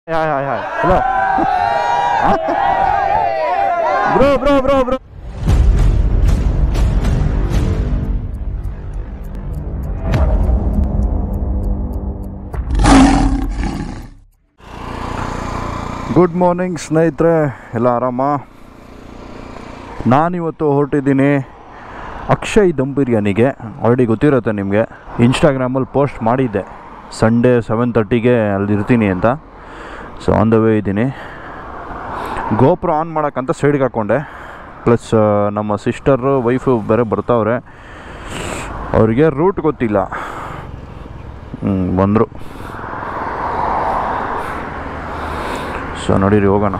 hi hi hi hello bro bro bro bro good morning ಸ್ನೇಹಿತರೆ ಎಲ್ಲ ಆರಾಮ ನಾನಿವತ್ತು ಹೊರಟಿದ್ದೀನಿ ಅಕ್ಷಯ್ ದಮ್ ಬಿರಿಯಾನಿಗೆ ಆಲ್ರೆಡಿ ಗೊತ್ತಿರುತ್ತೆ ನಿಮಗೆ ಇನ್ಸ್ಟಾಗ್ರಾಮಲ್ಲಿ ಪೋಸ್ಟ್ ಮಾಡಿದ್ದೆ ಸಂಡೇ ಸೆವೆನ್ ತರ್ಟಿಗೆ ಅಲ್ಲಿ ಇರ್ತೀನಿ ಅಂತ ಸೊ ಆನ್ ದ ವೇ ಇದ್ದೀನಿ ಗೋಪುರ ಆನ್ ಮಾಡೋಕ್ಕಂತ ಸೈಡ್ಗೆ ಹಾಕ್ಕೊಂಡೆ ಪ್ಲಸ್ ನಮ್ಮ ಸಿಸ್ಟರು ವೈಫು ಬೇರೆ ಬರ್ತಾವ್ರೆ ಅವರಿಗೆ ರೂಟ್ ಗೊತ್ತಿಲ್ಲ ಬಂದರು ಸೊ ನಡೀರಿ ಹೋಗೋಣ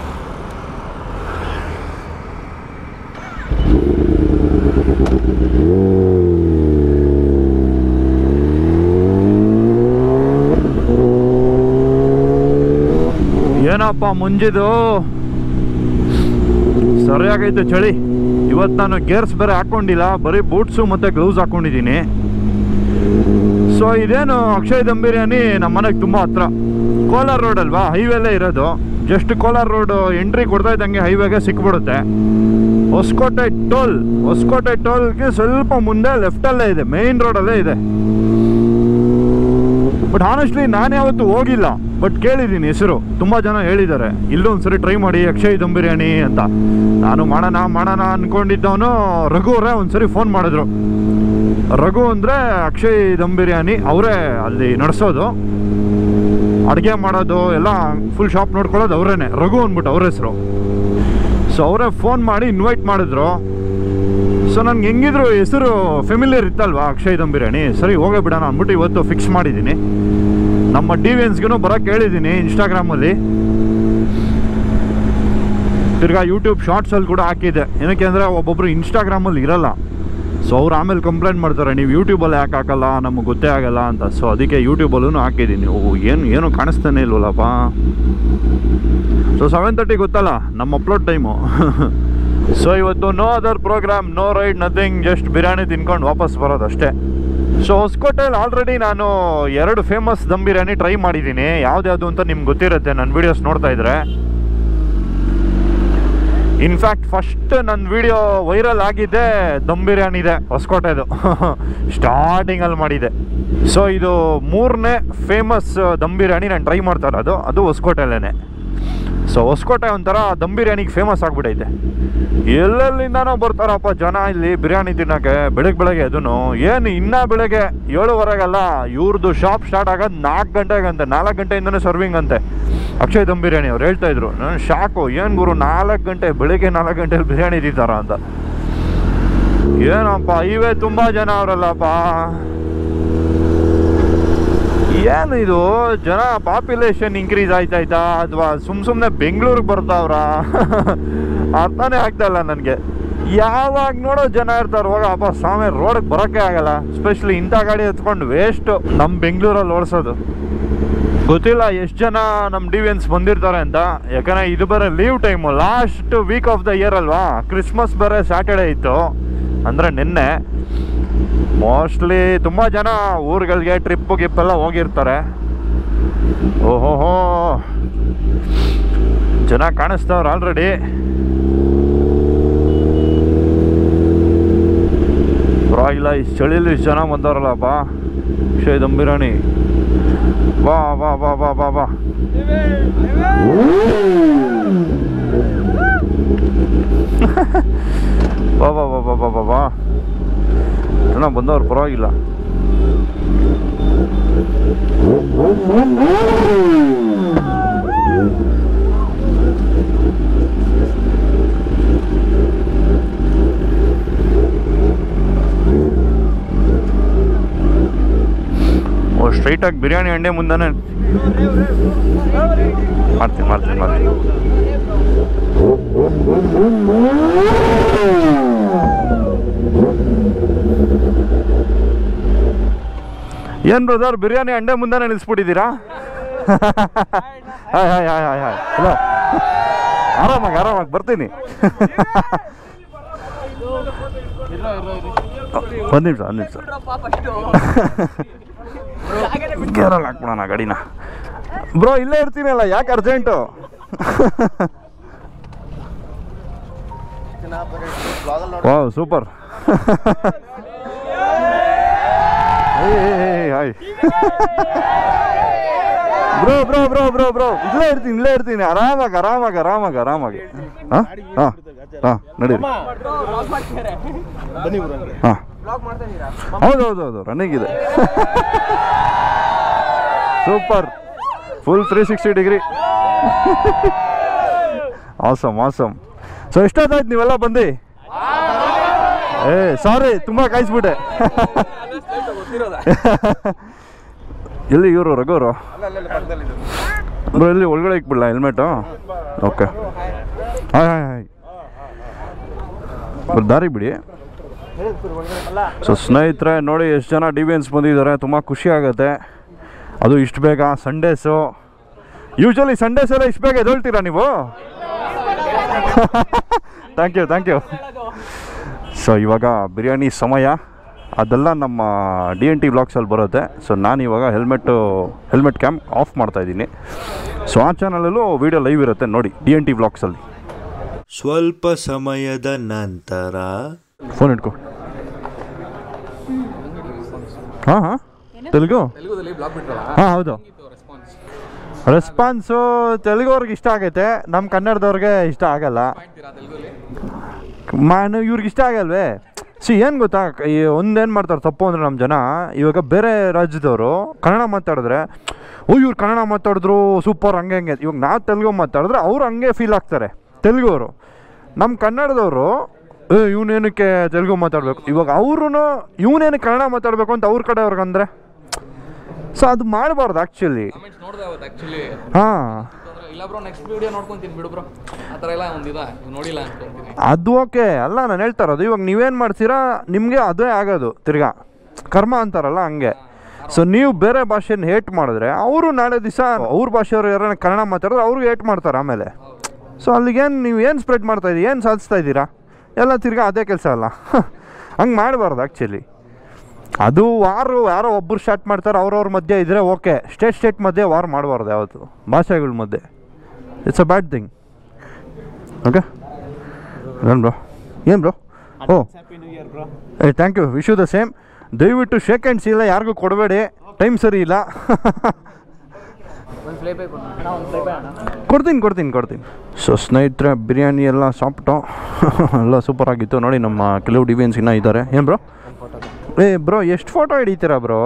ಏನಪ್ಪ ಮುಂಜಿದು ಸರಿಯಾಗೈತೆ ಚಳಿ ಇವತ್ತು ನಾನು ಗೇರ್ಸ್ ಬೇರೆ ಹಾಕ್ಕೊಂಡಿಲ್ಲ ಬರೀ ಬೂಟ್ಸು ಮತ್ತು ಗ್ಲೌಸ್ ಹಾಕ್ಕೊಂಡಿದ್ದೀನಿ ಸೊ ಇದೇನು ಅಕ್ಷಯ್ ದಮ್ ಬಿರಿಯಾನಿ ನಮ್ಮ ಮನೆಗೆ ತುಂಬ ಹತ್ರ ಕೋಲಾರ ರೋಡ್ ಅಲ್ವಾ ಹೈವೇಲೇ ಇರೋದು ಜಸ್ಟ್ ಕೋಲಾರ ರೋಡ್ ಎಂಟ್ರಿ ಕೊಡ್ತಾ ಇದ್ದಂಗೆ ಹೈವೇಗೆ ಸಿಕ್ಬಿಡುತ್ತೆ ಹೊಸಕೋಟೆ ಟೋಲ್ ಹೊಸಕೋಟೆ ಟೋಲ್ಗೆ ಸ್ವಲ್ಪ ಮುಂದೆ ಲೆಫ್ಟಲ್ಲೇ ಇದೆ ಮೇನ್ ರೋಡಲ್ಲೇ ಇದೆ ಬಟ್ ಆನೆಸ್ಟ್ಲಿ ನಾನು ಯಾವತ್ತೂ ಹೋಗಿಲ್ಲ ಬಟ್ ಕೇಳಿದ್ದೀನಿ ಹೆಸರು ತುಂಬ ಜನ ಹೇಳಿದ್ದಾರೆ ಇಲ್ಲೂ ಒಂದ್ಸರಿ ಟ್ರೈ ಮಾಡಿ ಅಕ್ಷಯ್ ದಮ್ ಬಿರಿಯಾನಿ ಅಂತ ನಾನು ಮಾಡೋಣ ಮಾಡೋಣ ಅನ್ಕೊಂಡಿದ್ದವನು ರಘು ಅವರೇ ಒಂದ್ಸರಿ ಫೋನ್ ಮಾಡಿದ್ರು ರಘು ಅಂದರೆ ಅಕ್ಷಯ್ ದಮ್ ಬಿರಿಯಾನಿ ಅವರೇ ಅಲ್ಲಿ ನಡೆಸೋದು ಅಡುಗೆ ಮಾಡೋದು ಎಲ್ಲ ಫುಲ್ ಶಾಪ್ ನೋಡ್ಕೊಳ್ಳೋದು ಅವರೇನೆ ರಘು ಅಂದ್ಬಿಟ್ಟು ಅವ್ರ ಹೆಸರು ಸೊ ಅವರೇ ಫೋನ್ ಮಾಡಿ ಇನ್ವೈಟ್ ಮಾಡಿದ್ರು ಸೊ ನನ್ಗೆ ಹೆಂಗಿದ್ರು ಹೆಸರು ಫೆಮಿಲಿಯರ್ ಇತ್ತಲ್ವಾ ಅಕ್ಷಯ್ ದಮ್ ಬಿರಿಯಾನಿ ಸರಿ ಹೋಗೇ ಬಿಡೋಣ ಅಂದ್ಬಿಟ್ಟು ಇವತ್ತು ಫಿಕ್ಸ್ ಮಾಡಿದ್ದೀನಿ ನಮ್ಮ ಡಿ ವಿ ಎನ್ಸ್ಗೂ ಬರೋಕ್ಕೆ ಹೇಳಿದ್ದೀನಿ ಇನ್ಸ್ಟಾಗ್ರಾಮಲ್ಲಿ ತಿರ್ಗಾ ಯೂಟ್ಯೂಬ್ ಶಾರ್ಟ್ಸಲ್ಲಿ ಕೂಡ ಹಾಕಿದ್ದೆ ಏನಕ್ಕೆ ಅಂದರೆ ಒಬ್ಬೊಬ್ರು ಇನ್ಸ್ಟಾಗ್ರಾಮಲ್ಲಿ ಇರಲ್ಲ ಸೊ ಅವ್ರು ಆಮೇಲೆ ಕಂಪ್ಲೇಂಟ್ ಮಾಡ್ತಾರೆ ನೀವು ಯೂಟ್ಯೂಬಲ್ಲಿ ಯಾಕೆ ಹಾಕಲ್ಲ ನಮಗೆ ಗೊತ್ತೇ ಆಗಲ್ಲ ಅಂತ ಸೊ ಅದಕ್ಕೆ ಯೂಟ್ಯೂಬಲ್ಲೂ ಹಾಕಿದ್ದೀನಿ ಓ ಏನು ಏನು ಕಾಣಿಸ್ತಾನೆ ಇಲ್ವಲ್ಲಪ್ಪ ಸೊ ಸೆವೆನ್ ತರ್ಟಿ ಗೊತ್ತಲ್ಲ ನಮ್ಮ ಅಪ್ಲೋಡ್ ಟೈಮು ಸೊ ಇವತ್ತು no other program no ride nothing just biryani ತಿನ್ಕೊಂಡು ವಾಪಸ್ ಬರೋದು ಅಷ್ಟೇ ಸೊ ಹೊಸಕೋಟೆಯಲ್ಲಿ ಆಲ್ರೆಡಿ ನಾನು ಎರಡು ಫೇಮಸ್ ದಮ್ ಬಿರಿಯಾನಿ ಟ್ರೈ ಮಾಡಿದ್ದೀನಿ ಯಾವ್ದ್ಯಾವುದು ಅಂತ ನಿಮ್ಗೆ ಗೊತ್ತಿರುತ್ತೆ ನನ್ನ ವೀಡಿಯೋಸ್ ನೋಡ್ತಾ ಇದ್ರೆ ಇನ್ಫ್ಯಾಕ್ಟ್ ಫಸ್ಟ್ ನನ್ನ ವಿಡಿಯೋ ವೈರಲ್ ಆಗಿದ್ದೆ ದಮ್ ಬಿರಿಯಾನಿ ಇದೆ ಹೊಸಕೋಟೆದು ಸ್ಟಾರ್ಟಿಂಗಲ್ಲಿ ಮಾಡಿದೆ ಸೊ ಇದು ಮೂರನೇ ಫೇಮಸ್ ದಮ್ ಬಿರಿಯಾನಿ ನಾನು ಟ್ರೈ ಮಾಡ್ತಾ ಇರೋದು ಅದು ಹೊಸಕೋಟೆಲ್ಲೇ ಸೊ ಹೊಸಕೋಟೆ ಒಂಥರ ದಮ್ ಬಿರಿಯಾನಿಗೆ ಫೇಮಸ್ ಆಗಿಬಿಟ್ಟೈತೆ ಎಲ್ಲೆಲ್ಲಿಂದನೋ ಬರ್ತಾರಪ್ಪ ಜನ ಇಲ್ಲಿ ಬಿರಿಯಾನಿ ತಿನ್ನೋಕ್ಕೆ ಬೆಳಗ್ಗೆ ಬೆಳಗ್ಗೆ ಅದನ್ನು ಏನು ಇನ್ನೂ ಬೆಳಗ್ಗೆ ಏಳುವರೆಗಲ್ಲ ಇವ್ರದ್ದು ಶಾಪ್ ಸ್ಟಾರ್ಟ್ ಆಗೋದು ನಾಲ್ಕು ಗಂಟೆಗಂತೆ ನಾಲ್ಕು ಗಂಟೆಯಿಂದನೇ ಸರ್ವಿಂಗ್ ಅಂತೆ ಅಕ್ಷಯ್ ದಮ್ ಬಿರಿಯಾನಿ ಅವ್ರು ಹೇಳ್ತಾ ಇದ್ರು ನಾನು ಶಾಕು ಏನು ಗುರು ನಾಲ್ಕು ಗಂಟೆ ಬೆಳಿಗ್ಗೆ ನಾಲ್ಕು ಗಂಟೆಲಿ ಬಿರಿಯಾನಿ ತಿಂತಾರ ಅಂತ ಏನಪ್ಪ ಇವೇ ತುಂಬ ಜನ ಅವರಲ್ಲಪ್ಪ ಏನು ಇದು ಜನ ಪಾಪ್ಯುಲೇಷನ್ ಇನ್ಕ್ರೀಸ್ ಆಯ್ತಾಯ್ತಾ ಅಥವಾ ಸುಮ್ ಸುಮ್ಮನೆ ಬೆಂಗಳೂರಿಗೆ ಬರ್ತಾವ್ರ ಅರ್ಥನೇ ಆಗ್ತಾಯಿಲ್ಲ ನನಗೆ ಯಾವಾಗ ನೋಡೋ ಜನ ಇರ್ತಾರೆ ಹೋಗಪ್ಪ ಸ್ವಾಮಿ ರೋಡಿಗೆ ಬರೋಕ್ಕೆ ಆಗಲ್ಲ ಸ್ಪೆಷಲಿ ಇಂಥ ಗಾಡಿ ಎತ್ಕೊಂಡು ವೇಸ್ಟು ನಮ್ಮ ಬೆಂಗಳೂರಲ್ಲಿ ಓಡಿಸೋದು ಗೊತ್ತಿಲ್ಲ ಎಷ್ಟು ಜನ ನಮ್ಮ ಡಿವಿಯನ್ಸ್ ಬಂದಿರ್ತಾರೆ ಅಂತ ಯಾಕಂದರೆ ಇದು ಬೇರೆ leave time last week of the year ಅಲ್ವಾ ಕ್ರಿಸ್ಮಸ್ ಬೇರೆ ಸ್ಯಾಟರ್ಡೇ ಇತ್ತು ಅಂದರೆ ನಿನ್ನೆ ಮೋಸ್ಟ್ಲಿ ತುಂಬ ಜನ ಊರುಗಳಿಗೆ ಟ್ರಿಪ್ಪು ಗಿಪ್ಪೆಲ್ಲ ಹೋಗಿರ್ತಾರೆ ಓಹೋಹೋ ಜನ ಕಾಣಿಸ್ತವ್ರು ಆಲ್ರೆಡಿ ಪರವಾಗಿಲ್ಲ ಇಷ್ಟು ಚಳಿಲಿ ಇಷ್ಟು ಜನ ಬಂದವ್ರಲ್ಲಪ್ಪ ಅಕ್ಷಯ್ ದಮ್ ಬಿರಿಯಾನಿ ಬಾ ಬಾ ಬಾ ಬಾ ಬಾ ಬಾ ಬಾ ಬಾ ಬಾ ಬಾ ಬಾ ಬಾ ಬಾ ಜನ ಬಂದವ್ರು ಪರವಾಗಿಲ್ಲ ಓ ಸ್ಟ್ರೈಟಾಗಿ ಬಿರಿಯಾನಿ ಅಂಡೆ ಮುಂದೆನೇ ಮಾಡ್ತೀನಿ ಮಾಡ್ತೀನಿ ಮಾಡ್ತೀನಿ ಏನು ಬ್ರದರ್ ಬಿರಿಯಾನಿ ಅಂಡೆ ಮುಂದೆನೇ ನಿಲ್ಲಿಸ್ಬಿಟ್ಟಿದ್ದೀರಾ hi hi hi hi hi hello ಆರಾಮಾಗಿ ಆರಾಮಾಗಿ ಬರ್ತೀನಿ ಒಂದು ನಿಮಿಷ ಒಂದು ನಿಮಿಷ ಗೇರಲ್ಲಿ ಹಾಕ್ಬಿಡೋಣ ಗಾಡಿನ ಬ್ರೋ ಇಲ್ಲೇ ಇರ್ತೀನಲ್ಲ ಯಾಕೆ urgent wow super hi bro bro bro bro bro ಇಲ್ಲೇ ಇರ್ತೀನಿ ಇಲ್ಲೇ ಇರ್ತೀನಿ ಆರಾಮಾಗಿ ಆರಾಮಾಗಿ ಆರಾಮಾಗಿ ಆರಾಮಾಗಿ ಹಾಂ ಹಾಂ ಹಾಂ ನಡೀರಿ ಹಾಂ ಹೌದು ಹೌದು ಹೌದು ರನ್ನಿಂಗ್ ಇದೆ super full three sixty degree awesome awesome so ಎಷ್ಟೊತ್ತಾಯ್ತು ನೀವೆಲ್ಲ ಬಂದು ಏ ಸಾರಿ ತುಂಬ ಕಾಯಿಸ್ಬಿಟ್ಟೆ ಎಲ್ಲಿ ಇವರು ರಘುವರು ಬ್ರೋ ಎಲ್ಲಿ ಒಳಗಡೆ ಇಕ್ಬಿಡ್ಲಾ helmet okay hi hi hi ಬರ್ ದಾರಿ ಬಿಡಿ ಸೊ ಸ್ನೇಹಿತರೆ ನೋಡಿ ಎಷ್ಟು ಜನ ಡಿ ವಿ ಎನ್ಸ್ ಬಂದಿದ್ದಾರೆ ತುಂಬ ಖುಷಿ ಆಗುತ್ತೆ ಅದು ಇಷ್ಟು ಬೇಗ ಸಂಡೇಸು ಯೂಶ್ವಲಿ ಸಂಡೇಸ್ ಎಲ್ಲ ಇಷ್ಟು ಬೇಗ ಎದೊಳ್ತೀರಾ ನೀವು thank you thank you so ಇವಾಗ ಬಿರಿಯಾನಿ ಸಮಯ ಅದೆಲ್ಲ ನಮ್ಮ ಡಿ ಎನ್ ಟಿ ಬ್ಲಾಗ್ಸಲ್ಲಿ ಬರುತ್ತೆ ಸೊ ನಾನು ಇವಾಗ ಹೆಲ್ಮೆಟ್ಟು ಹೆಲ್ಮೆಟ್ ಕ್ಯಾಮ್ ಆಫ್ ಮಾಡ್ತಾ ಇದ್ದೀನಿ ಸೊ ಆ ಚಾನಲಲ್ಲೂ ವೀಡಿಯೋ ಲೈವ್ ಇರುತ್ತೆ ನೋಡಿ ಡಿ ಎನ್ ಟಿ ಬ್ಲಾಗ್ಸಲ್ಲಿ ಸ್ವಲ್ಪ ಸಮಯದ ನಂತರ ಫೋನ್ ಇಟ್ಕೊ ಹಾಂ ಹಾಂ ತೆಲುಗು ಹಾಂ ಹೌದು ರೆಸ್ಪಾನ್ಸು ತೆಲುಗುವ್ರಿಗೆ ಇಷ್ಟ ಆಗೈತೆ ನಮ್ಮ ಕನ್ನಡದವ್ರಿಗೆ ಇಷ್ಟ ಆಗಲ್ಲ ಮಾನು ಇವ್ರಿಗೆ ಇಷ್ಟ ಆಗಲ್ವೇ ಸಿ ಏನು ಗೊತ್ತಾ ಈ ಒಂದೇನು ಮಾಡ್ತಾರೆ ತಪ್ಪು ಅಂದರೆ ನಮ್ಮ ಜನ ಇವಾಗ ಬೇರೆ ರಾಜ್ಯದವರು ಕನ್ನಡ ಮಾತಾಡಿದ್ರೆ ಓ ಇವ್ರು ಕನ್ನಡ ಮಾತಾಡಿದ್ರು ಸೂಪರ್ ಹಂಗೆ ಹಂಗೆ ಇವಾಗ ನಾವು ತೆಲುಗು ಮಾತಾಡಿದ್ರೆ ಅವ್ರು ಹಂಗೆ ಫೀಲ್ ಆಗ್ತಾರೆ ತೆಲುಗುವರು ನಮ್ಮ ಕನ್ನಡದವರು ಏ ಇವನೇನಕ್ಕೆ ತೆಲುಗು ಮಾತಾಡಬೇಕು ಇವಾಗ ಅವ್ರೂ ಇವನೇನಕ್ಕೆ ಕನ್ನಡ ಮಾತಾಡಬೇಕು ಅಂತ ಅವ್ರ ಕಡೆಯವ್ರಿಗೆ ಅಂದರೆ ಸೊ ಅದು ಮಾಡಬಾರ್ದು ಆ್ಯಕ್ಚುಲಿ ಕಮೆಂಟ್ಸ್ ನೋಡ್ದೆ ಅವತ್ತು ಆ್ಯಕ್ಚುಲಿ ಹಾಂ ಇಲ್ಲ ಬ್ರೋ ನೆಕ್ಸ್ಟ್ ವಿಡಿಯೋ ನೋಡ್ಕೊಂತೀನಿ ಬಿಡು ಬ್ರೋ ಆ ಥರ ಎಲ್ಲ ಒಂದು ಇದೆ ನೋಡಿಲ್ಲ ಅನ್ಕೊಂತೀನಿ ಅದು ಓಕೆ ಅಲ್ಲ ನಾನು ಹೇಳ್ತಾ ಇರೋದು ಇವಾಗ ನೀವೇನು ಮಾಡ್ತೀರಾ ನಿಮಗೆ ಅದೇ ಆಗೋದು ತಿರ್ಗಾ ಕರ್ಮ ಅಂತಾರಲ್ಲ ಹಂಗೆ ಸೊ ನೀವು ಬೇರೆ ಭಾಷೆನ ಹೇಟ್ ಮಾಡಿದ್ರೆ ಅವರು ನಾಳೆ ದಿವಸ ಅವ್ರ ಭಾಷೆಯವರು ಯಾರನ್ನ ಕನ್ನಡ ಮಾತಾಡಿದ್ರೆ ಅವ್ರಿಗೆ ಹೇಟ್ ಮಾಡ್ತಾರೆ ಆಮೇಲೆ ಸೊ ಅಲ್ಲಿಗೇನು ನೀವು ಏನು ಸ್ಪ್ರೆಡ್ ಮಾಡ್ತಾ ಇದ್ದೀರಿ ಏನು ಸಾಧಿಸ್ತಾ ಇದ್ದೀರಾ ಎಲ್ಲ ತಿರ್ಗಾ ಅದೇ ಕೆಲಸ ಅಲ್ಲ ಹಂಗೆ ಮಾಡಬಾರ್ದು ಆ್ಯಕ್ಚುಲಿ ಅದು ವಾರು ಯಾರೋ ಒಬ್ಬರು ಸ್ಟಾರ್ಟ್ ಮಾಡ್ತಾರೆ ಅವ್ರವ್ರ ಮಧ್ಯೆ ಇದ್ದರೆ ಓಕೆ ಸ್ಟೇಟ್ ಸ್ಟೇಟ್ ಮಧ್ಯೆ ವಾರ್ ಮಾಡಬಾರ್ದು ಯಾವತ್ತು ಭಾಷೆಗಳ ಮಧ್ಯೆ it's a bad thing okay ಏನು ಬ್ರೋ ಏನು ಬ್ರೋ ಓ ಏ thank you wish you the same ದಯವಿಟ್ಟು ಶೇಕ್ ಹ್ಯಾಂಡ್ಸ್ ಇಲ್ಲ ಯಾರಿಗೂ ಕೊಡಬೇಡಿ ಟೈಮ್ ಸರಿ ಇಲ್ಲ ಒಂದು ಫ್ಲೇ ಬೇಕು ಅಣ್ಣ ಒಂದು ಫ್ಲೇ ಅಣ್ಣ ಕೊಡ್ತೀನಿ ಕೊಡ್ತೀನಿ ಕೊಡ್ತೀನಿ ಸೊ ಸ್ನೇಹಿತರೆ ಬಿರಿಯಾನಿ ಎಲ್ಲ ಸಾಫ್ಟು ಎಲ್ಲ ಸೂಪರ್ ಆಗಿತ್ತು ನೋಡಿ ನಮ್ಮ ಕೆಲವು ಡಿವಿಯನ್ಸ್ ಇನ್ನೂ ಇದ್ದಾರೆ ಏನು ಬ್ರೋ ಏ ಬ್ರೋ ಎಷ್ಟು ಫೋಟೋ ಹಿಡಿತೀರಾ ಬ್ರೋ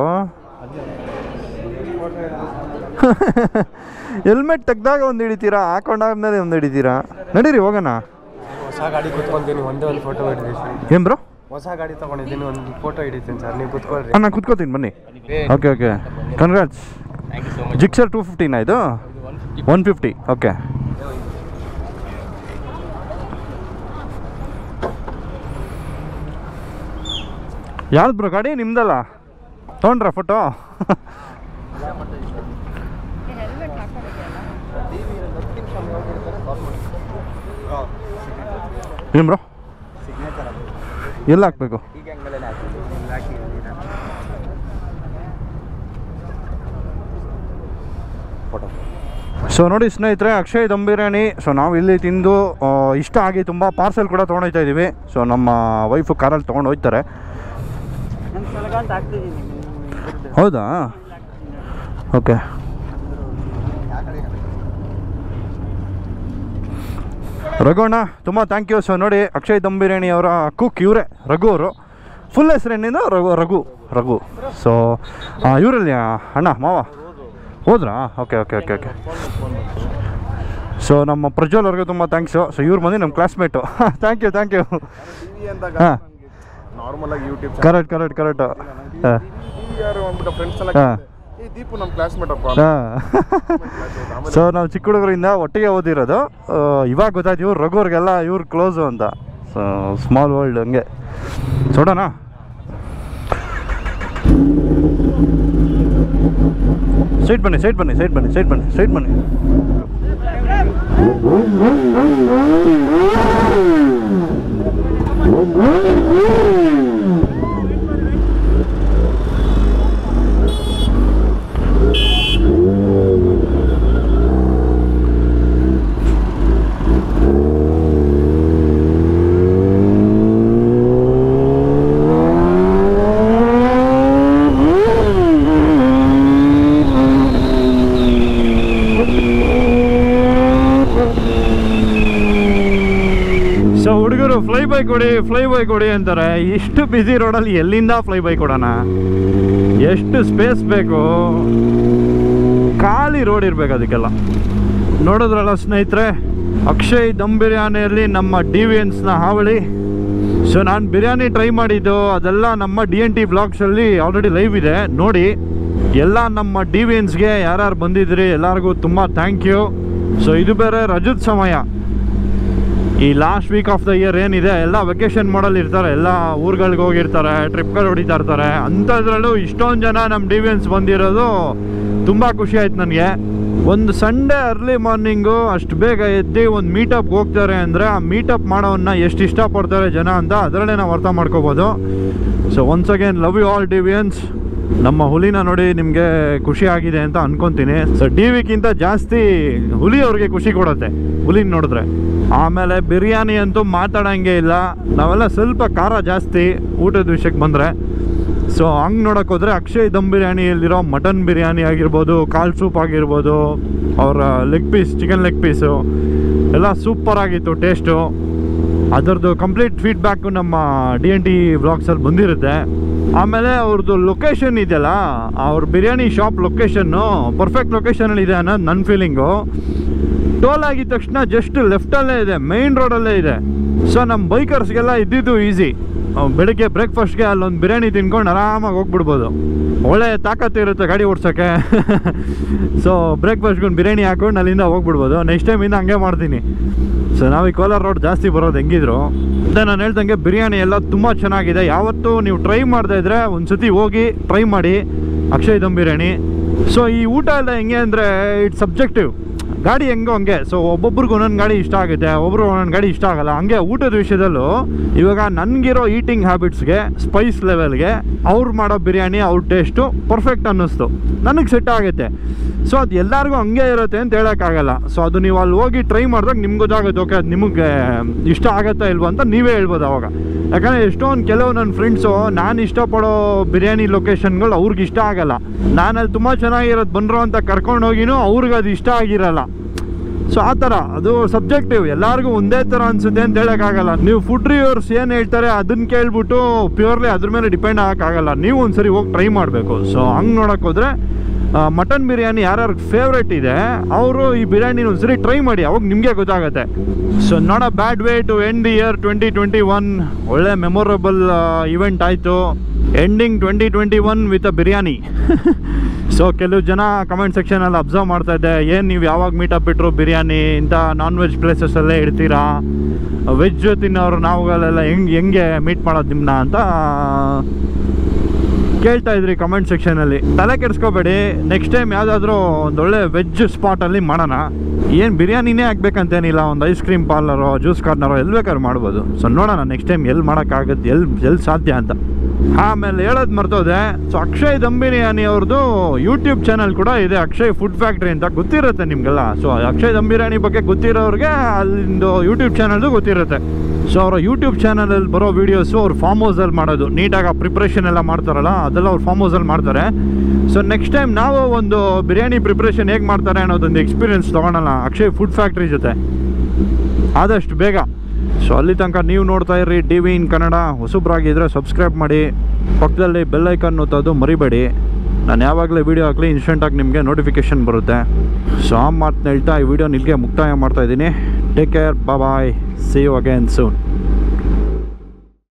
ಹೆಲ್ಮೆಟ್ ತೆಗ್ದಾಗ ಒಂದು ಹಿಡಿತೀರಾ ಹಾಕೊಂಡಾದ್ಮೇಲೆ ಒಂದು ಹಿಡಿತೀರಾ ನಡೀರಿ ಹೋಗೋಣ ಹೊಸ ಗಾಡಿ ಕುತ್ಕೊಂತೀನಿ ಒಂದೇ ಒಂದು ಫೋಟೋ ಹಿಡಿದಿ ಏನು ಬ್ರೋ ಹೊಸ ಗಾಡಿ ತಗೊಂಡಿದ್ದೀನಿ ಒಂದು ಫೋಟೋ ಹಿಡಿತೀನಿ ಸರ್ ನೀವು ಕುತ್ಕೊಳ್ರಿ ನಾನು ಕುತ್ಕೋತೀನಿ ಬನ್ನಿ okay okay congrats Gixxer two ಫಿಫ್ಟಿನಾ ಇದು ಒನ್ ಫಿಫ್ಟಿ ಓಕೆ ಯಾವ್ದು ಬ್ರೋ ಗಾಡಿ ನಿಮ್ದಲ್ಲ ತೊಗೊಂಡ್ರಾ ಫೋಟೋ ಏನು ಬ್ರೋ ಎಲ್ಲಿ ಹಾಕ್ಬೇಕು ಸೊ ನೋಡಿ ಸ್ನೇಹಿತರೆ ಅಕ್ಷಯ್ ದಮ್ ಬಿರಿಯಾನಿ ಸೊ ನಾವು ಇಲ್ಲಿ ತಿಂದು ಆ, ಇಷ್ಟ ಆಗಿ ತುಂಬ ಪಾರ್ಸೆಲ್ ಕೂಡ ತೊಗೊಂಡೋಗ್ತಾ ಇದ್ದೀವಿ ಸೊ ನಮ್ಮ ವೈಫು ಕಾರಲ್ಲಿ ತೊಗೊಂಡು ಹೋಗ್ತಾರೆ ಹೌದಾ ಓಕೆ ರಘುಣ್ಣ ತುಂಬ ಥ್ಯಾಂಕ್ ಯು ಸೊ ನೋಡಿ ಅಕ್ಷಯ್ ದಮ್ ಬಿರಿಯಾನಿ ಅವರ ಕುಕ್ ಇವರೇ ರಘು ಅವರು ಫುಲ್ ಹೆಸರೇನಿಂದ ರಘು ರಘು ರಘು ಸೊ ಇವರಲ್ಲಿ ಅಣ್ಣ ಮಾವ ಹೋದ್ರಾ okay okay okay okay so ನಮ್ಮ ಪ್ರಜ್ವಲ್ ಅವ್ರಿಗೆ ತುಂಬ ಥ್ಯಾಂಕ್ಸು ಸೊ ಇವ್ರು ಬಂದು ನಮ್ಮ classmate thank you thank you ಹಾಂ ನಾರ್ಮಲ್ ಆಗಿ ಯೂಟ್ಯೂಬ್ ಕರೆಕ್ಟ್ ಕರೆಕ್ಟ್ ಕರೆಕ್ಟ್ ಹಾಂ ಯಾರು ಅಂದ್ಬಿಟ್ಟು ಫ್ರೆಂಡ್ಸ್ ಎಲ್ಲ ಹಾಂ ಈ ದೀಪು ನಮ್ಮ ಕ್ಲಾಸ್ಮೇಟ್ ಅಪ್ಪ ಹಾಂ ಸೊ ನಾವು ಚಿಕ್ಕ ಹುಡುಗರಿಂದ ಒಟ್ಟಿಗೆ ಓದಿರೋದು ಆ, ಇವಾಗ ಗೊತ್ತಾಯ್ತು ಇವ್ರು ರಘುವ್ರಿಗೆಲ್ಲ ಇವ್ರು ಕ್ಲೋಸು ಅಂತ ಸೊ ಸ್ಮಾಲ್ ವರ್ಲ್ಡ್ ಹಂಗೆ ನೋಡೋಣ ಸೈಡ್ ಬನ್ನಿ ಸೈಡ್ ಬನ್ನಿ ಸೈಡ್ ಬನ್ನಿ ಸೈಡ್ ಬನ್ನಿ ಸೈಡ್ ಬನ್ನಿ ಸೊ ಹುಡುಗರು ಫ್ಲೈ ಬೈ ಕೊಡಿ ಫ್ಲೈ ಬೈ ಕೊಡಿ ಅಂತಾರೆ ಇಷ್ಟು ಬ್ಯುಸಿ ರೋಡಲ್ಲಿ ಎಲ್ಲಿಂದ ಫ್ಲೈ ಬೈ ಕೊಡೋಣ ಎಷ್ಟು ಸ್ಪೇಸ್ ಬೇಕು ಖಾಲಿ ರೋಡ್ ಇರ್ಬೇಕು ಅದಕ್ಕೆಲ್ಲ ನೋಡಿದ್ರಲ್ಲ ಸ್ನೇಹಿತರೆ ಅಕ್ಷಯ್ ದಮ್ ಬಿರಿಯಾನಿಯಲ್ಲಿ ನಮ್ಮ ಡಿ ವಿ ಎನ್ಸ್ನ ಹಾವಳಿ ಸೊ ನಾನು ಬಿರಿಯಾನಿ ಟ್ರೈ ಮಾಡಿದ್ದು ಅದೆಲ್ಲ ನಮ್ಮ ಡಿ ಎನ್ ಟಿ ಬ್ಲಾಗ್ಸಲ್ಲಿ ಆಲ್ರೆಡಿ ಲೈವ್ ಇದೆ ನೋಡಿ ಎಲ್ಲ ನಮ್ಮ ಡಿ ವಿ ಎನ್ಸ್ಗೆ ಯಾರ್ಯಾರು ಬಂದಿದ್ರಿ ಎಲ್ಲರಿಗೂ ತುಂಬ ಥ್ಯಾಂಕ್ ಯು ಸೊ ಇದು ಬೇರೆ ರಜದ ಸಮಯ ಈ last week of the year ಏನಿದೆ ಎಲ್ಲ ವೆಕೇಶನ್ ಮಾಡಲ್ ಇರ್ತಾರೆ ಎಲ್ಲ ಊರುಗಳಿಗೆ ಹೋಗಿರ್ತಾರೆ ಟ್ರಿಪ್ಗಳು ಹೊಡಿತಾ ಇರ್ತಾರೆ ಅಂಥದ್ರಲ್ಲೂ ಇಷ್ಟೊಂದು ಜನ ನಮ್ಮ ಡಿ ವಿ ಎನ್ಸ್ ಬಂದಿರೋದು ತುಂಬ ಖುಷಿ ಆಯ್ತು ನನಗೆ ಒಂದು ಸಂಡೇ ಅರ್ಲಿ ಮಾರ್ನಿಂಗು ಅಷ್ಟು ಬೇಗ ಎದ್ದು ಒಂದು ಮೀಟಪ್ಗೆ ಹೋಗ್ತಾರೆ ಅಂದರೆ ಆ ಮೀಟಪ್ ಮಾಡೋವನ್ನ ಎಷ್ಟು ಇಷ್ಟಪಡ್ತಾರೆ ಜನ ಅಂತ ಅದರಲ್ಲೇ ನಾವು ಅರ್ಥ ಮಾಡ್ಕೋಬೋದು so once again love you all D V ಎನ್ಸ್ ನಮ್ಮ ಹುಲಿನ ನೋಡಿ ನಿಮಗೆ ಖುಷಿ ಆಗಿದೆ ಅಂತ ಅನ್ಕೊಂತೀನಿ ಸೊ ಟಿ ವಿಗಿಂತ ಜಾಸ್ತಿ ಹುಲಿ ಅವ್ರಿಗೆ ಖುಷಿ ಕೊಡುತ್ತೆ ಹುಲಿನ ನೋಡಿದ್ರೆ ಆಮೇಲೆ ಬಿರಿಯಾನಿ ಅಂತೂ ಮಾತಾಡಂಗೆ ಇಲ್ಲ ನಾವೆಲ್ಲ ಸ್ವಲ್ಪ ಖಾರ ಜಾಸ್ತಿ ಊಟದ ವಿಷಯಕ್ಕೆ ಬಂದರೆ ಸೊ ಹಂಗೆ ನೋಡೋಕೆ ಹೋದರೆ ಅಕ್ಷಯ್ ದಮ್ ಬಿರಿಯಾನಿಯಲ್ಲಿರೋ ಮಟನ್ ಬಿರಿಯಾನಿ ಆಗಿರ್ಬೋದು ಕಾಲ್ ಸೂಪ್ ಆಗಿರ್ಬೋದು ಅವರ leg piece chicken leg piece ಎಲ್ಲ ಸೂಪರ್ ಆಗಿತ್ತು ಟೇಸ್ಟು ಅದರದ್ದು ಕಂಪ್ಲೀಟ್ ಫೀಡ್ಬ್ಯಾಕು ನಮ್ಮ ಡಿ ಎನ್ ಟಿ ಬ್ಲಾಗ್ಸಲ್ಲಿ ಬಂದಿರುತ್ತೆ ಆಮೇಲೆ ಅವ್ರದ್ದು ಲೊಕೇಶನ್ ಇದೆಯಲ್ಲ ಅವ್ರ ಬಿರಿಯಾನಿ ಶಾಪ್ ಲೊಕೇಶನ್ನು ಪರ್ಫೆಕ್ಟ್ ಲೊಕೇಶನಲ್ಲಿ ಇದೆ ಅನ್ನೋದು ನನ್ನ ಫೀಲಿಂಗು ಟೋಲ್ ಆಗಿದ ತಕ್ಷಣ ಜಸ್ಟ್ ಲೆಫ್ಟಲ್ಲೇ ಇದೆ ಮೈನ್ ರೋಡಲ್ಲೇ ಇದೆ ಸೊ ನಮ್ಮ ಬೈಕರ್ಸ್ಗೆಲ್ಲ ಇದ್ದಿದ್ದು ಈಸಿ ಬೆಳಗ್ಗೆ ಬ್ರೇಕ್ಫಾಸ್ಟ್ಗೆ ಅಲ್ಲೊಂದು ಬಿರಿಯಾನಿ ತಿನ್ಕೊಂಡು ಆರಾಮಾಗಿ ಹೋಗ್ಬಿಡ್ಬೋದು ಒಳ್ಳೆ ತಾಕತ್ತು ಇರುತ್ತೆ ಗಾಡಿ ಓಡ್ಸೋಕ್ಕೆ ಸೊ ಬ್ರೇಕ್ಫಾಸ್ಟ್ಗೆ ಒಂದು ಬಿರಿಯಾನಿ ಹಾಕೊಂಡು ಅಲ್ಲಿಂದ ಹೋಗ್ಬಿಡ್ಬೋದು ನೆಕ್ಸ್ಟ್ ಟೈಮಿಂದ ಹಂಗೆ ಮಾಡ್ತೀನಿ ಸೊ ನಾವು ಈ ಕೋಲಾರ ರೋಡ್ ಜಾಸ್ತಿ ಬರೋದು ಹೆಂಗಿದ್ರು ಅದೇ ನಾನು ಹೇಳ್ದಂಗೆ ಬಿರಿಯಾನಿ ಎಲ್ಲ ತುಂಬ ಚೆನ್ನಾಗಿದೆ ಯಾವತ್ತೂ ನೀವು ಟ್ರೈ ಮಾಡದೇ ಇದ್ರೆ ಒಂದು ಸತಿ ಹೋಗಿ ಟ್ರೈ ಮಾಡಿ ಅಕ್ಷಯ್ ದಮ್ ಬಿರಿಯಾನಿ ಸೊ ಈ ಊಟ ಎಲ್ಲ ಹೆಂಗೆ ಅಂದರೆ ಇಟ್ಸ್ ಸಬ್ಜೆಕ್ಟಿವ್ ಗಾಡಿ ಹೆಂಗೋ ಹಂಗೆ ಸೊ ಒಬ್ಬೊಬ್ರಿಗೆ ಒಂದೊಂದು ಗಾಡಿ ಇಷ್ಟ ಆಗುತ್ತೆ ಒಬ್ರು ಒಂದೊಂದು ಗಾಡಿ ಇಷ್ಟ ಆಗಲ್ಲ ಹಂಗೆ ಊಟದ ವಿಷಯದಲ್ಲೂ ಇವಾಗ ನನಗಿರೋ ಈಟಿಂಗ್ ಹ್ಯಾಬಿಟ್ಸ್ಗೆ ಸ್ಪೈಸ್ ಲೆವೆಲ್ಗೆ ಅವ್ರು ಮಾಡೋ ಬಿರಿಯಾನಿ ಅವ್ರ ಟೇಸ್ಟು ಪರ್ಫೆಕ್ಟ್ ಅನ್ನಿಸ್ತು ನನಗೆ ಸೆಟ್ ಆಗುತ್ತೆ ಸೊ ಅದು ಎಲ್ಲರಿಗೂ ಹಂಗೆ ಇರುತ್ತೆ ಅಂತ ಹೇಳೋಕ್ಕಾಗಲ್ಲ ಸೊ ಅದು ನೀವು ಅಲ್ಲಿ ಹೋಗಿ ಟ್ರೈ ಮಾಡಿದಾಗ ನಿಮ್ಗೆ ಗೊತ್ತಾಗುತ್ತೆ ಓಕೆ ಅದು ನಿಮಗೆ ಇಷ್ಟ ಆಗುತ್ತಾ ಇಲ್ವಾ ಅಂತ ನೀವೇ ಹೇಳ್ಬೋದು ಅವಾಗ ಯಾಕಂದರೆ ಎಷ್ಟೊಂದು ಕೆಲವು ನನ್ನ ಫ್ರೆಂಡ್ಸು ನಾನು ಇಷ್ಟಪಡೋ ಬಿರಿಯಾನಿ ಲೊಕೇಶನ್ಗಳು ಅವ್ರಿಗೆ ಇಷ್ಟ ಆಗಲ್ಲ ನಾನು ಅಲ್ಲಿ ತುಂಬ ಚೆನ್ನಾಗಿರೋದು ಬಂದರು ಅಂತ ಕರ್ಕೊಂಡು ಹೋಗಿನೂ ಅವ್ರಿಗೆ ಅದು ಇಷ್ಟ ಆಗಿರಲ್ಲ ಸೊ ಆ ಥರ ಅದು ಸಬ್ಜೆಕ್ಟಿವ್ ಎಲ್ಲರಿಗೂ ಒಂದೇ ಥರ ಅನಿಸುತ್ತೆ ಅಂತ ಹೇಳೋಕ್ಕಾಗಲ್ಲ ನೀವು ಫುಡ್ ರಿವ್ಯೂರ್ಸ್ ಏನು ಹೇಳ್ತಾರೆ ಅದನ್ನ ಕೇಳ್ಬಿಟ್ಟು ಪ್ಯೂರ್ಲಿ ಅದ್ರ ಮೇಲೆ ಡಿಪೆಂಡ್ ಆಗೋಕ್ಕಾಗಲ್ಲ ನೀವು ಒಂದ್ಸರಿ ಹೋಗಿ ಟ್ರೈ ಮಾಡಬೇಕು ಸೊ ಹಂಗೆ ನೋಡೋಕೆ ಹೋದರೆ ಮಟನ್ ಬಿರಿಯಾನಿ ಯಾರ್ಯಾರು ಫೇವ್ರೇಟ್ ಇದೆ ಅವರು ಈ ಬಿರಿಯಾನಿ ಒಂದ್ಸರಿ ಟ್ರೈ ಮಾಡಿ ಅವಾಗ ನಿಮಗೆ ಗೊತ್ತಾಗುತ್ತೆ so not a bad way to end the year twenty twenty one ಒಳ್ಳೆ ಮೆಮೊರಬಲ್ ಇವೆಂಟ್ ಆಯಿತು ending twenty twenty one with a biryani so ಕೆಲವು ಜನ ಕಮೆಂಟ್ ಸೆಕ್ಷನಲ್ಲಿ ಅಬ್ಸರ್ವ್ ಮಾಡ್ತಾ ಇದ್ದೆ ಏನು ನೀವು ಯಾವಾಗ ಮೀಟಪ್ ಬಿಟ್ಟರು ಬಿರಿಯಾನಿ ಇಂಥ ನಾನ್ ವೆಜ್ ಪ್ಲೇಸಸ್ಸಲ್ಲೇ ಇಡ್ತೀರಾ ವೆಜ್ ತಿನ್ನೋರು ನಾವುಗಳೆಲ್ಲ ಹೆಂಗೆ ಹೆಂಗೆ ಮೀಟ್ ಮಾಡೋದು ನಿಮ್ಮನ್ನ ಅಂತ ಕೇಳ್ತಾ ಇದ್ರಿ ಕಮೆಂಟ್ ಸೆಕ್ಷನಲ್ಲಿ ತಲೆ ಕೆಡಿಸ್ಕೋಬೇಡಿ ನೆಕ್ಸ್ಟ್ ಟೈಮ್ ಯಾವುದಾದ್ರೂ ಒಂದು ಒಳ್ಳೆ ವೆಜ್ ಸ್ಪಾಟಲ್ಲಿ ಮಾಡೋಣ ಏನು ಬಿರಿಯಾನಿನೇ ಆಗ್ಬೇಕಂತೇನಿಲ್ಲ ಒಂದು ಐಸ್ ಕ್ರೀಮ್ ಪಾರ್ಲರೋ ಜ್ಯೂಸ್ ಕಾರ್ನರೋ ಎಲ್ಲಿ ಬೇಕಾದ್ರೂ ಮಾಡ್ಬೋದು ಸೊ ನೋಡೋಣ ನೆಕ್ಸ್ಟ್ ಟೈಮ್ ಎಲ್ಲಿ ಮಾಡೋಕ್ಕಾಗುತ್ತೆ ಎಲ್ಲಿ ಎಲ್ಲಿ ಸಾಧ್ಯ ಅಂತ ಆಮೇಲೆ ಹೇಳೋದು ಮರ್ತೋದೆ ಸೊ ಅಕ್ಷಯ್ ದಮ್ ಬಿರಿಯಾನಿ ಅವ್ರದ್ದು ಯೂಟ್ಯೂಬ್ ಚಾನಲ್ ಕೂಡ ಇದೆ ಅಕ್ಷಯ್ ಫುಡ್ ಫ್ಯಾಕ್ಟ್ರಿ ಅಂತ ಗೊತ್ತಿರುತ್ತೆ ನಿಮಗೆಲ್ಲ ಸೊ ಅಕ್ಷಯ್ ದಮ್ ಬಿರಿಯಾನಿ ಬಗ್ಗೆ ಗೊತ್ತಿರೋರಿಗೆ ಅಲ್ಲಿಂದು ಯೂಟ್ಯೂಬ್ ಚಾನಲ್ದು ಗೊತ್ತಿರುತ್ತೆ ಸೊ ಅವರ ಯೂಟ್ಯೂಬ್ ಚಾನಲಲ್ಲಿ ಬರೋ ವೀಡಿಯೋಸು ಅವ್ರು ಫಾರ್ಮ್ ಹೌಸಲ್ಲಿ ಮಾಡೋದು ನೀಟಾಗಿ ಪ್ರಿಪ್ರೇಷನ್ ಎಲ್ಲ ಮಾಡ್ತಾರಲ್ಲ ಅದೆಲ್ಲ ಅವ್ರು ಫಾರ್ಮ್ ಹೌಸಲ್ಲಿ ಮಾಡ್ತಾರೆ ಸೊ ನೆಕ್ಸ್ಟ್ ಟೈಮ್ ನಾವು ಒಂದು ಬಿರಿಯಾನಿ ಪ್ರಿಪ್ರೇಷನ್ ಹೇಗೆ ಮಾಡ್ತಾರೆ ಅನ್ನೋದೊಂದು ಎಕ್ಸ್ಪೀರಿಯನ್ಸ್ ತೊಗೊಳಲ್ಲ ಅಕ್ಷಯ್ ಫುಡ್ ಫ್ಯಾಕ್ಟ್ರಿ ಜೊತೆ ಆದಷ್ಟು ಬೇಗ ಸೊ ಅಲ್ಲಿ ತನಕ ನೀವು ನೋಡ್ತಾ ಇರ್ರಿ ಡಿ ವಿ ಇನ್ ಕನ್ನಡ ಹೊಸಬ್ರಾಗಿದ್ದರೆ ಸಬ್ಸ್ಕ್ರೈಬ್ ಮಾಡಿ ಪಕ್ಕದಲ್ಲಿ ಬೆಲ್ ಐಕನ್ ಒತ್ತೋದು ಮರಿಬೇಡಿ ನಾನು ಯಾವಾಗಲೇ ವೀಡಿಯೋ ಹಾಕಲಿ ಇನ್ಸ್ಟೆಂಟಾಗಿ ನಿಮಗೆ ನೋಟಿಫಿಕೇಷನ್ ಬರುತ್ತೆ ಸೊ ಆ ಮಾತನ್ನ ಹೇಳ್ತಾ ಈ ವಿಡಿಯೋ ನಿಮಗೆ ಮುಕ್ತಾಯ ಮಾಡ್ತಾ ಇದ್ದೀನಿ take care bye see you again soon